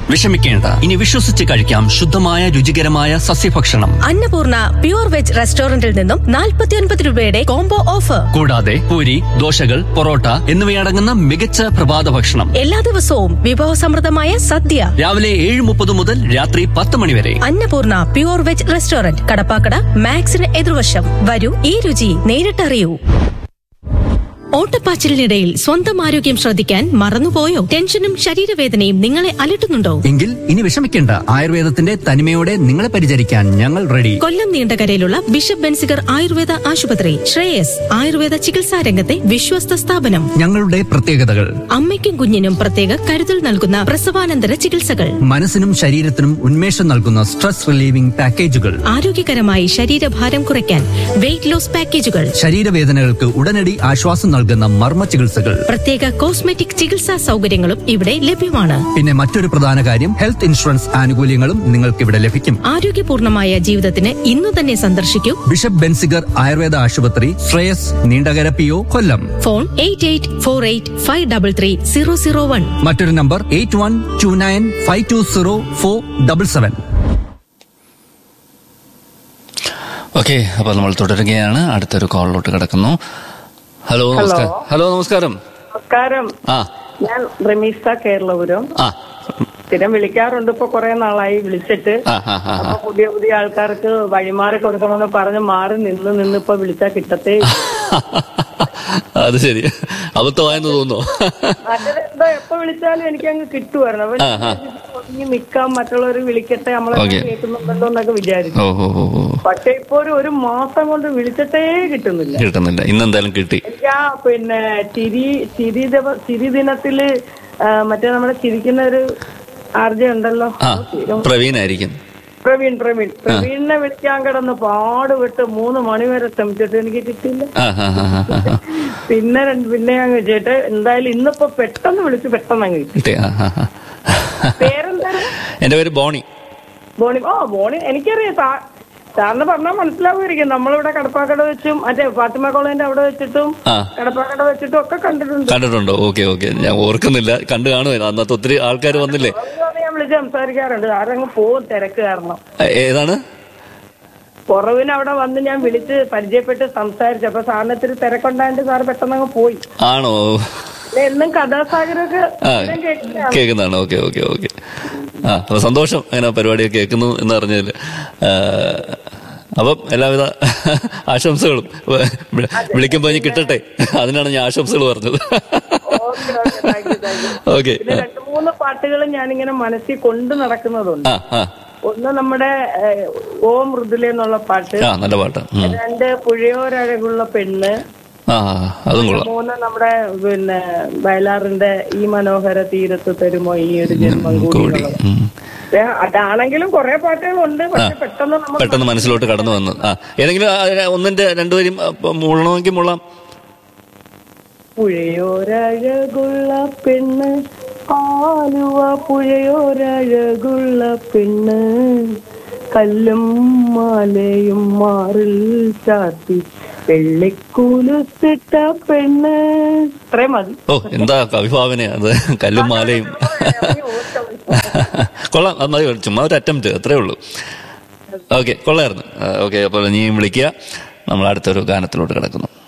വിഷമിക്കേണ്ട ഇനി വിശ്വസിച്ച് കഴിക്കാം ശുദ്ധമായ രുചികരമായ സസ്യഭക്ഷണം അന്നപൂർണ പ്യൂർ വെജ് റെസ്റ്റോറന്റിൽ നിന്നും 49 രൂപയുടെ കോംബോ ഓഫർ കൂടാതെ പൂരി ദോശകൾ പൊറോട്ട എന്നിവയടങ്ങുന്ന മികച്ച പ്രഭാത ഭക്ഷണം എല്ലാ ദിവസവും വിഭവസമൃദ്ധമായ സദ്യ രാവിലെ ഏഴ് മുപ്പത് മുതൽ രാത്രി പത്ത് മണി വരെ Annapoorna pure veg restaurant Kadappakkada മാക്സിന് എതിർവശം വരൂ ഈ രുചി നേരിട്ടറിയൂ ഓട്ടപ്പാച്ചിലിനിടയിൽ സ്വന്തം ആരോഗ്യം ശ്രദ്ധിക്കാൻ മറന്നുപോയോ ടെൻഷനും ശരീരവേദനയും നിങ്ങളെ അലട്ടുന്നുണ്ടോ എങ്കിൽ ഇനി വിഷമിക്കേണ്ട ആയുർവേദത്തിന്റെ തനിമയോടെ നിങ്ങളെ പരിചരിക്കാൻ ഞങ്ങൾ റെഡി കൊല്ലം നീണ്ടകരയിലുള്ള ബിഷപ്പ് ബെൻസിഗർ ആയുർവേദ ആശുപത്രി ശ്രേയസ് ആയുർവേദ ചികിത്സാ രംഗത്തെ വിശ്വസ്ത സ്ഥാപനം ഞങ്ങളുടെ പ്രത്യേകതകൾ അമ്മയ്ക്കും കുഞ്ഞിനും പ്രത്യേക കരുതൽ നൽകുന്ന പ്രസവാനന്തര ചികിത്സകൾ മനസ്സിനും ശരീരത്തിനും ഉന്മേഷം നൽകുന്ന സ്ട്രെസ് റിലീവിംഗ് പാക്കേജുകൾ ആരോഗ്യകരമായി ശരീരഭാരം കുറയ്ക്കാൻ വെയിറ്റ് ലോസ് പാക്കേജുകൾ ശരീരവേദനകൾക്ക് ഉടനടി ആശ്വാസം നൽകുന്ന മർമ്മ ചികിത്സകൾ പ്രത്യേക കോസ്മെറ്റിക് ചികിത്സാ സൗകര്യങ്ങളും ഇവിടെ ലഭ്യമാണ് പിന്നെ മറ്റൊരു പ്രധാന കാര്യം ഹെൽത്ത് ഇൻഷുറൻസ് ആനുകൂല്യങ്ങളും നിങ്ങൾക്ക് ഇവിടെ ലഭിക്കും ആരോഗ്യപൂർണമായ ജീവിതത്തിന് ഇന്നു തന്നെ സന്ദർശിക്കൂ ബിഷപ്പ് ബെൻസിഗർ ആയുർവേദ ആശുപത്രി Sreyas Neendakara P O Kollam phone eight eight four eight five double three zero zero one മറ്റൊരു number eight one two nine five two zero four double seven okay അപ്പോൾ നമ്മൾ തുടരുകയാണ് അടുത്തൊരു കോളിലോട്ട് കിടക്കുന്നു ഹലോ നമസ്കാരം ഹലോ നമസ്കാരം നമസ്കാരം ആ ഞാൻ റമീസ കേരളപുരം ആ സ്ഥിരം വിളിക്കാറുണ്ട് ഇപ്പൊ കുറെ നാളായി വിളിച്ചിട്ട് ആ ആ ആ അപ്പൊ പുതിയ പുതിയ ആൾക്കാർക്ക് വഴിമാറി കൊടുക്കണമെന്ന് പറഞ്ഞ് മാറി നിന്ന് നിന്ന് ഇപ്പൊ വിളിച്ചാൽ കിട്ടത്തേ ഇല്ല. അത് ശരി അബദ്ധമായെന്ന് തോന്നുന്നു മറ്റേത് എന്തോ എപ്പോ വിളിച്ചാലും എനിക്ക് അങ്ങ് കിട്ടുമായിരുന്നു അപ്പൊ ആ, ആ. ഒതുങ്ങി നിക്കാം മറ്റുള്ളവർ വിളിക്കട്ടെ നമ്മളെ ഓക്കേ. കേൾക്കുന്നുണ്ടല്ലോ എന്നൊക്കെ വിചാരിച്ചു ഓ ഓ ഓ ഓ പക്ഷെ ഇപ്പൊ ഒരു ഒരു മാസം കൊണ്ട് വിളിച്ചിട്ടേ കിട്ടുന്നില്ല കിട്ടുന്നില്ല ഇന്നെന്തായാലും കിട്ടി എനിക്ക് ആ പിന്നെ ചിരി ചിരി ദിവ ചിരി ദിനത്തില് ആ, മറ്റേ നമ്മുടെ ചിരിക്കുന്ന ഒരു ആർജ ഉണ്ടല്ലോ ആ പ്രവീണായിരിക്കും പ്രവീൺ പ്രവീൺ പ്രവീണിനെ വിളിക്കാൻ കിടന്ന് പാടുപെട്ട് മൂന്ന് മണിവരെ ശ്രമിച്ചിട്ട് എനിക്ക് കിട്ടിയില്ല ആ ആ ആ ആ, ആ. പിന്നെ രണ്ട് പിന്നെ അങ്ങ് വെച്ചിട്ട് എന്തായാലും ഇന്നിപ്പോ പെട്ടെന്ന് വിളിച്ച് പെട്ടെന്ന് അങ്ങ് കിട്ടി കിട്ടി ആ ആ ആ. പേരെന്താണ് എന്റെ പേര് ബോണി ബോണി ഓ ബോണി എനിക്കറിയാം സാ- സാറിന് പറഞ്ഞാൽ മനസ്സിലാവുമായിരിക്കും നമ്മളിവിടെ കടപ്പാക്കട വെച്ചും മറ്റേ ഫാത്തിമ കോളേജിന്റെ അവിടെ വെച്ചിട്ടും ആ കടപ്പാക്കട വെച്ചിട്ടും ഒക്കെ കണ്ടിട്ടുണ്ട് കണ്ടിട്ടുണ്ടോ ഓക്കെ ഓക്കെ ഞാൻ ഓർക്കുന്നില്ല കണ്ടു കാണുമായിരുന്നു അന്നത്തെ ഒത്തിരി ആൾക്കാർ വന്നില്ലേ അതുകൊണ്ട് ഞാൻ വിളിച്ച് സംസാരിക്കാറുണ്ട് സാറങ്ങ് പോവും തിരക്ക് കാരണം ഏ- ഏതാണ് കുറവിന് അവിടെ വന്ന് ഞാൻ വിളിച്ച് പരിചയപ്പെട്ട് സംസാരിച്ചു അപ്പൊ സാറിന് ഇത്തിരി തിരക്കുണ്ടായിട്ട് സാറ് പെട്ടെന്ന് അങ്ങ് പോയി ആണോ പിന്നെ എന്നും കഥാസാഗരമൊക്കെ ആ സ്ഥിരം കേൾക്കുന്നതാണ്. കേൾക്കുന്നതാണ് ഓക്കെ ഓക്കെ ഓക്കെ ആ അപ്പൊ സന്തോഷം അങ്ങനെ പരിപാടിയൊക്കെ കേൾക്കുന്നു എന്ന് അറിഞ്ഞതിൽ അപ്പം എല്ലാവിധ ആശംസകളും വി- വിളിക്കുമ്പോൾ ഇനി കിട്ടട്ടെ അതിനാണ് ഞാൻ ആശംസകൾ പറഞ്ഞത് okay, okay, thank you, thank you. Okay പിന്നെ രണ്ട് മൂന്ന് പാട്ടുകൾ ഞാനിങ്ങനെ മനസ്സിൽ കൊണ്ടു നടക്കുന്നതുണ്ട് ആ ആ ഒന്ന് നമ്മുടെ ഏഹ്, ഓ മൃദുല എന്നുള്ള പാട്ട് ആ നല്ല പാട്ടാ ഉം. രണ്ട് പുഴയോരഴകുള്ള പെണ്ണ് ആ അതും കൊള്ളാം മൂന്ന് നമ്മുടെ പിന്നെ വയലാറിന്റെ ഈ മനോഹര തീരത്ത് തരുമോ ഈ ഒരു ജന്മം കൂടി കൂടി എന്നുള്ളത്. ഉം. ഏ, അതാണെങ്കിലും കുറെ പാട്ടുകളുണ്ട് പക്ഷെ പെട്ടെന്ന് നമ്മൾ പെട്ടെന്ന് മനസ്സിലോട്ട് കടന്നു വന്നു ആ ഏതെങ്കിലും ആ, ഒന്നിന്റെ രണ്ടുപേരും മുള്ളണമെങ്കിൽ മുള്ളാം പുഴയോരഴകുള്ള പെണ്ണ് ആലുവ പുഴയോരഴകുള്ള പെണ്ണ് കല്ലും മാലയും മാറിൽ ചാത്തി വെള്ളിക്കൂലുത്തിട്ട പെണ്ണ് ഇത്രയും മതി ഓ എന്താ കവിഭാവനയാ അത് കല്ലും മാലയും കൊള്ളാം അത് മതി ചുമ്മാ ഒരു അറ്റംപ്റ്റ് അത്രേ ഉള്ളൂ ഓക്കെ കൊള്ളായിരുന്നു ഓക്കെ അപ്പോൾ ഇനിയും വിളിക്കുക നമ്മൾ അടുത്തൊരു ഗാനത്തിലോട്ട് കിടക്കുന്നു